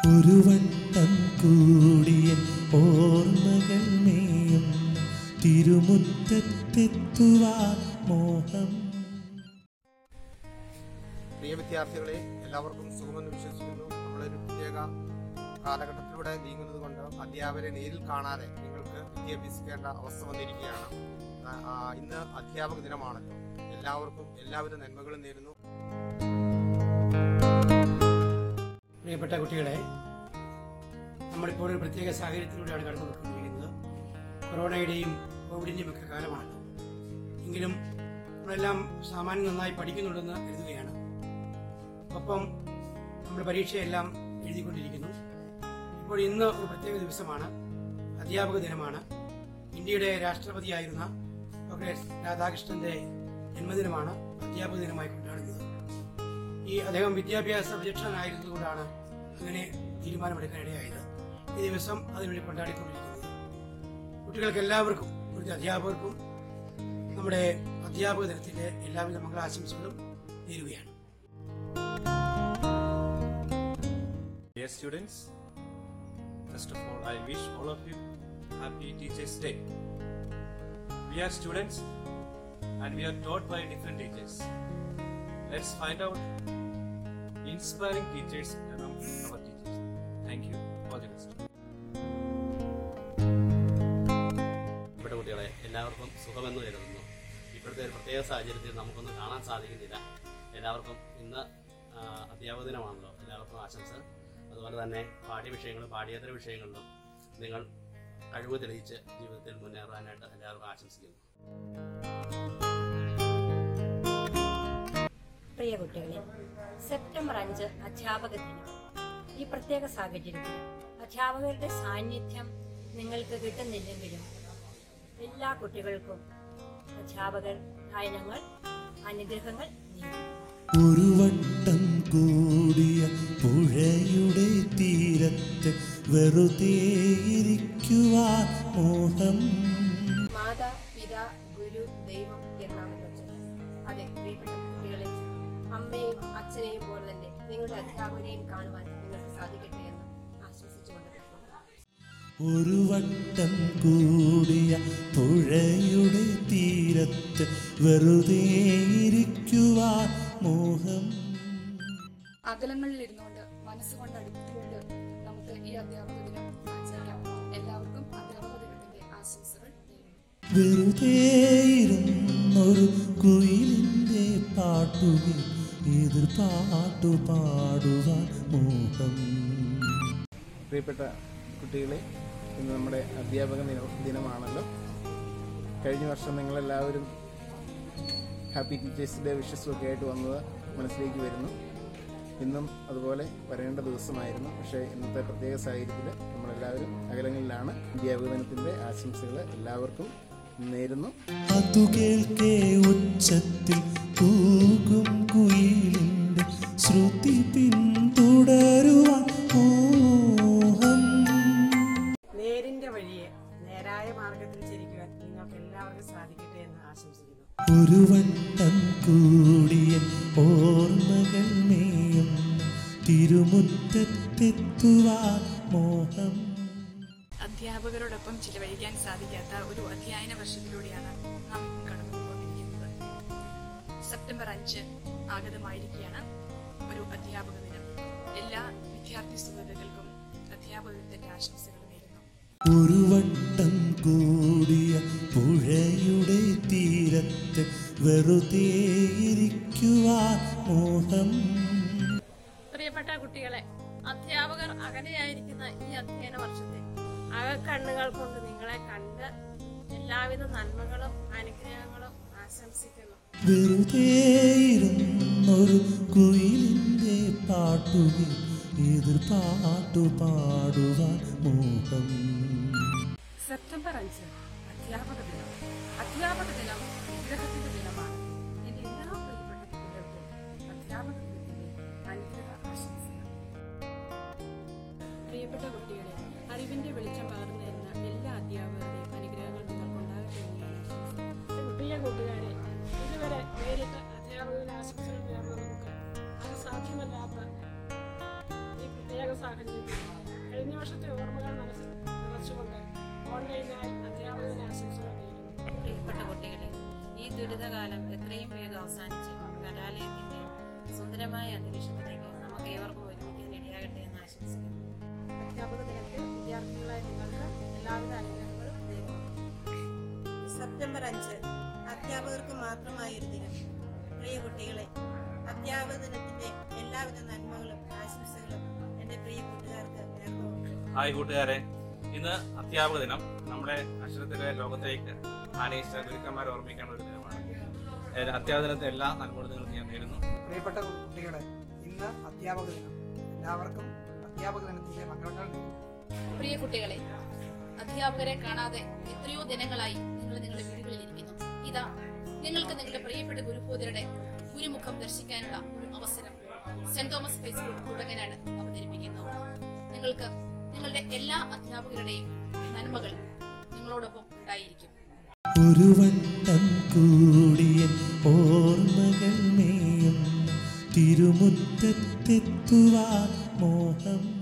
ഒരു വട്ടം കൂടിയ ഓർമ്മകൾ മേയുന്ന തിരുമുറ്റത്തെത്തുവാൻ മോഹം പ്രിയ വിദ്യാർത്ഥികളെ എല്ലാവർക്കും സുഖമെന്ന് വിശ്വസിക്കുന്നു നമ്മളൊരു പ്രത്യേക കാലഘട്ടത്തിലൂടെ നീങ്ങുന്നത് കൊണ്ട് അധ്യാപകരെ നേരിൽ കാണാതെ നിങ്ങൾക്ക് വിദ്യ അഭ്യസിക്കേണ്ട അവസ്ഥ വന്നിരിക്കുകയാണ് ആ, ആ, ഇന്ന് അധ്യാപക ദിനമാണല്ലോ എല്ലാവർക്കും എല്ലാവിധ നന്മകളും നേരുന്നു പ്രിയപ്പെട്ട കുട്ടികളെ നമ്മളിപ്പോൾ ഒരു പ്രത്യേക സാഹചര്യത്തിലൂടെയാണ് കടന്നു പോയിക്കൊണ്ടിരിക്കുന്നത് കൊറോണയുടെയും കോവിഡിൻ്റെയും ഒക്കെ കാലമാണ് എങ്കിലും നമ്മളെല്ലാം സാമാന്യം നന്നായി പഠിക്കുന്നുണ്ടെന്ന് കരുതുകയാണ് ഒപ്പം നമ്മുടെ പരീക്ഷയെല്ലാം എഴുതിക്കൊണ്ടിരിക്കുന്നു ഇപ്പോൾ ഇന്ന് ഒരു പ്രത്യേക ദിവസമാണ് അധ്യാപക ദിനമാണ് ഇന്ത്യയുടെ രാഷ്ട്രപതിയായിരുന്ന ഡോക്ടർ എസ് രാധാകൃഷ്ണന്റെ ജന്മദിനമാണ് അധ്യാപക ദിനമായി കൊണ്ടാടുന്നത് ഈ അദ്ദേഹം വിദ്യാഭ്യാസ വിചക്ഷണനായിരുന്നതുകൊണ്ടാണ് അങ്ങനെ തീരുമാനമെടുക്കാനിടയായത് ഈ ദിവസം അതിനുവേണ്ടി കൊണ്ടാടിക്കൊണ്ടിരിക്കുന്നത് കുട്ടികൾക്ക് എല്ലാവർക്കും ഇവിടുത്തെ അധ്യാപകർക്കും നമ്മുടെ അധ്യാപക ദിനത്തിന്റെ എല്ലാവിധ മംഗളാശംസകളും നേരുകയാണ് Dear students, first of all, I wish all of you happy Teachers' Day. We are students and we are taught by different teachers. Let's find out inspiring teachers among our teachers. Thank you. All the best. ഇവിടെ കുട്ടികളെ എല്ലാവർക്കും സുഖമെന്ന് കരുതുന്നു ഇപ്പോഴത്തെ ഒരു പ്രത്യേക സാഹചര്യത്തിൽ നമുക്കൊന്നും കാണാൻ സാധിക്കുന്നില്ല എല്ലാവർക്കും ഇന്ന് ആ, അധ്യാപക ദിനമാണല്ലോ എല്ലാവർക്കും ആശംസ അതുപോലെ തന്നെ പാഠ്യവിഷയങ്ങളും പാഠ്യേതര വിഷയങ്ങളിലും നിങ്ങൾ കഴിവ് തെളിയിച്ച് ജീവിതത്തിൽ മുന്നേറാനായിട്ട് എല്ലാവർക്കും ആശംസിക്കുന്നു പ്രിയ കുട്ടികളെ സെപ്റ്റംബർ അഞ്ച് അധ്യാപക ദിനം ഈ പ്രത്യേക സാഹചര്യത്തിൽ അധ്യാപകരുടെ സാന്നിധ്യം നിങ്ങൾക്ക് കിട്ടുന്നില്ലെങ്കിലും എല്ലാ കുട്ടികൾക്കും അധ്യാപകർ ആയ ഞങ്ങൾ അനുഗ്രഹങ്ങൾ നേരുന്നു ഒരു വട്ടം കൂടിയ പുഴയുടെ തീരത്ത് വെറുതെ ഇരിക്കുവാൻ മോഹം മാതാ പിതാ ഗുരു ദൈവം എന്നാണ് വെച്ചത് അതെ പ്രിയപ്പെട്ട കുട്ടികളെ അമ്മയും അച്ഛനെയും പോലെ തന്നെ നിങ്ങളുടെ അധ്യാപകരെയും കാണുവാൻ നിങ്ങൾക്ക് സാധിക്കട്ടെ എന്ന് ആശംസിച്ചുകൊണ്ട് നിർത്തുന്നു. ഒരു വട്ടം കൂടിയ പുഴയുടെ തീരത്ത് വെറുതെ ഇരിക്കുവാൻ മോഹം അകലങ്ങളിൽ ഇരുന്നുകൊണ്ട് മനസ്സുകൊണ്ട് അടുത്തുകൊണ്ട് നമുക്ക് ഈ അധ്യാപക ദിനം ആചരിക്കാം എല്ലാവർക്കും അധ്യാപക ദിനത്തിന്റെ ആശംസകൾ നേരുന്നു വെറുതെ ഇരുന്നൊരു കുയിലിന്റെ പാട്ടുകൾ എതിർ പാട്ടു പാടുവാൻ മോഹം പ്രിയപ്പെട്ട കുട്ടികളെ ഇന്ന് നമ്മുടെ അധ്യാപക ദിന ദിനമാണല്ലോ കഴിഞ്ഞ വർഷം നിങ്ങളെല്ലാവരും ഹാപ്പി ടീച്ചേഴ്സ് ഡേ വിഷസും ഒക്കെ ആയിട്ട് വന്നത് മനസ്സിലേക്ക് വരുന്നു ഇന്നും അതുപോലെ വരേണ്ട ദിവസമായിരുന്നു പക്ഷേ ഇന്നത്തെ പ്രത്യേക സാഹചര്യത്തിൽ നമ്മളെല്ലാവരും അകലങ്ങളിലാണ് അധ്യാപക ദിനത്തിൻ്റെ ആശംസകൾ എല്ലാവർക്കും നേരുന്നു അതു കേൾക്കേ ഉച്ചത്തിൽ കൂകും കുയിലിന്റെ ശ്രുതി പിന്തുടരുവാൻ മോഹം നേരിന്റെ വഴിയെ നേരായ മാർഗത്തിൽ ചിരിക്കുവാൻ നിങ്ങൾക്ക് എല്ലാവർക്കും സാധിക്കട്ടെ എന്ന് ആശംസിക്കുന്നു ഒരു വട്ടം കൂടിയ ഓർമ്മകൾ മേയുന്ന തിരുമുറ്റത്തെത്തുവാൻ മോഹം അധ്യാപകരോടൊപ്പം ചിലവഴിക്കാൻ സാധിക്കാത്ത ഒരു അധ്യയന വർഷത്തിലൂടെയാണ് നാം കടന്നുപോയിക്കൊണ്ടിരിക്കുന്നത് സെപ്റ്റംബർ അഞ്ച് ആഗതമായിരിക്കുകയാണ് ഒരു അധ്യാപക ദിനം എല്ലാ വിദ്യാർത്ഥി സുഹൃത്തുക്കൾക്കും അധ്യാപക ദിനത്തിന്റെ ആശംസകൾ നേരുന്നു ഒരു വട്ടം കൂടിയ പുഴയുടെ തീരത്ത് വെറുതെ ഇരിക്കുവാൻ മോഹം പ്രിയപ്പെട്ട കുട്ടികളെ അധ്യാപകർ അകലെയായിരിക്കുന്ന ഈ അധ്യയന വർഷത്തെ അകക്കണ്ണുകൾ കൊണ്ട് നിങ്ങളെ കണ്ട് എല്ലാവിധ നന്മകളും അനുഗ്രഹങ്ങളും ആശംസിക്കുന്നു വെറുതെ ഇരുന്നൊരു കുയിലിന്റെ പാട്ടുകൾ എതിർ പാട്ടു പാടുവാൻ മോഹം സെപ്റ്റംബർ അഞ്ച് അധ്യാപക ദിനം അധ്യാപക ദിനം വിഗ്രഹത്തിന്റെ ദിനമാണ് എന്റെ എല്ലാ പ്രിയപ്പെട്ട കുട്ടികൾക്കും അധ്യാപക ദിനത്തിന്റെ അനുഗ്രഹ ആശംസകൾ പ്രിയപ്പെട്ട കുട്ടികളെ അറിവിന്റെ വെളിച്ചം പകർന്നു തരുന്ന എല്ലാ അധ്യാപകരുടെയും അനുഗ്രഹങ്ങൾ നിങ്ങൾക്കുണ്ടാകട്ടെ എന്ന് ഞാൻ ആശംസിക്കുന്നു പ്രിയ കൂട്ടുകാരെ ഇതുവരെ നേരിട്ട് അധ്യാപകരുടെ ആശംസകൾ നേർന്ന നമുക്ക് അത് സാധ്യമല്ലാത്ത ഈ പ്രത്യേക സാഹചര്യം സാഹചര്യത്തിൽ കഴിഞ്ഞ വർഷത്തെ ഓർമ്മകൾ മനസ്സിൽ നിറച്ചുകൊണ്ട് ഓൺലൈനായി അധ്യാപകന് ആശംസകൾ നേരുന്നു പ്രിയപ്പെട്ട കുട്ടികളെ ഈ ദുരിതകാലം എത്രയും വേഗം അവസാനിച്ച് കലാലയത്തിന്റെ സുന്ദരമായ അന്തരീക്ഷത്തിലേക്ക് നമുക്ക് ഏവർക്കും ഒരുമിക്കാൻ ഇടയാകട്ടെ എന്ന് ആശംസിക്കുന്നു അധ്യാപക ദിനത്തിൽ വിദ്യാർത്ഥികളായ നിങ്ങൾക്ക് എല്ലാവിധ അനുഗ്രഹങ്ങളും നേരുന്നു സെപ്റ്റംബർ അഞ്ച് അധ്യാപകർക്ക് മാത്രമായൊരു ദിനം പ്രിയ കുട്ടികളെ അധ്യാപക ദിനത്തിന്റെ എല്ലാവിധ നന്മകളും ആശംസകളും എൻ്റെ പ്രിയ കൂട്ടുകാർക്ക് നേർന്നു ഹായ് കൂട്ടുകാരെ ഇന്ന് അധ്യാപക ദിനം നമ്മുടെ അക്ഷരത്തിലെ ലോകത്തേക്ക് ആനയിച്ച ഗുരുക്കന്മാരെ ഓർമ്മിക്കേണ്ട ഒരു ദിനമാണ് ഏഹ് അധ്യാപക ദിനത്തെ എല്ലാ നന്മകളും നിങ്ങൾക്ക് ഞാൻ നേരുന്നു പ്രിയപ്പെട്ട കുട്ടികളെ ഇന്ന് അധ്യാപക ദിനം എല്ലാവർക്കും അധ്യാപക ദിനത്തിന്റെ മംഗളങ്ങൾ നേരുന്നു പ്രിയ കുട്ടികളെ അധ്യാപകരെ കാണാതെ എത്രയോ ദിനങ്ങളായി നിങ്ങൾ നിങ്ങളുടെ വീടുകളിൽ ഇരിക്കുന്നു ഇതാ നിങ്ങൾക്ക് നിങ്ങളുടെ പ്രിയപ്പെട്ട ഗുരുഭൂതരുടെ ഗുരുമുഖം ദർശിക്കാനുള്ള ഒരു അവസരം സെന്റ് തോമസ് ഹൈസ്കൂൾ കുടകനാണ് അവതരിപ്പിക്കുന്നത് നിങ്ങൾക്ക് നിങ്ങളുടെ എല്ലാ അധ്യാപകരുടെയും നന്മകൾ നിങ്ങളോടൊപ്പം ഉണ്ടായിരിക്കും ഒരു വട്ടം കൂടിയ ഓർമ്മകൾ മേയും തിരുമുറ്റത്തെത്തുവാൻ മോഹം